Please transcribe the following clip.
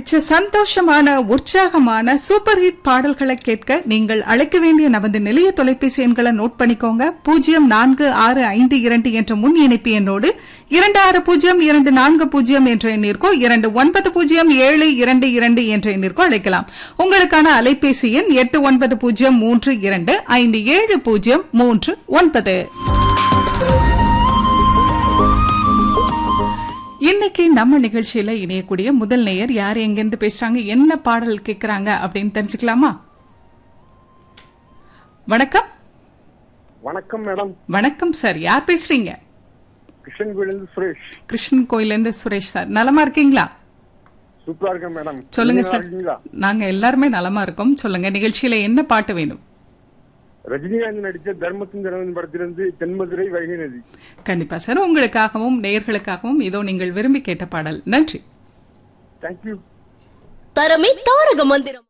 பிடிச்ச சந்தோஷமான உற்சாகமான சூப்பர் ஹிட் பாடல்களை கேட்க நீங்கள் அழைக்க வேண்டிய நமது நிலைய தொலைபேசி எண்களை நோட் பண்ணிக்கோங்க பூஜ்ஜியம் நான்கு ஆறு ஐந்து இரண்டு என்ற முன் இணைப்பு எண்ணோடு இரண்டு ஆறு பூஜ்ஜியம் இரண்டு நான்கு பூஜ்ஜியம் என்ற எண்ணிற்கோ இரண்டு ஒன்பது பூஜ்ஜியம் ஏழு இரண்டு இரண்டு என்ற எண்ணிற்கோ அழைக்கலாம் உங்களுக்கான அலைபேசி எண் எட்டு ஒன்பது பூஜ்ஜியம் மூன்று இரண்டு ஐந்து ஏழு பூஜ்ஜியம் மூன்று ஒன்பது இன்னைக்கு நம்ம நிகழ்ச்சியில இணையக்கூடிய முதல் நேயர் யார் எங்கிருந்து பேசுறாங்க என்ன பாடல் கேக்குறாங்க அப்படின்னு தெரிஞ்சுக்கலாமா வணக்கம் வணக்கம் மேடம் வணக்கம் சார் யார் பேசுறீங்க கிருஷ்ணன் கோயிலிருந்து சுரேஷ் கிருஷ்ணன் கோயில இருந்து சுரேஷ் சார் நலமா இருக்கீங்களா சூப்பரா இருக்கேன் மேடம் சொல்லுங்க நீங்க சார் நல்லா இருக்கீங்களா நாங்க எல்லாருமே நலமா இருக்கோம் சொல்லுங்க நிகழ்ச்சியில என்ன பாட்டு வேணும் ரஜினிகாந்த் நடிச்ச தர்மசுந்தரன் படத்திலிருந்து தென்மதுரை வைகை நதி கண்டிப்பா சார் உங்களுக்காகவும் நேயர்களுக்காகவும் இதோ நீங்கள் விரும்பி கேட்ட பாடல் நன்றி தேங்க்யூ தரமே தாரக மந்திரம்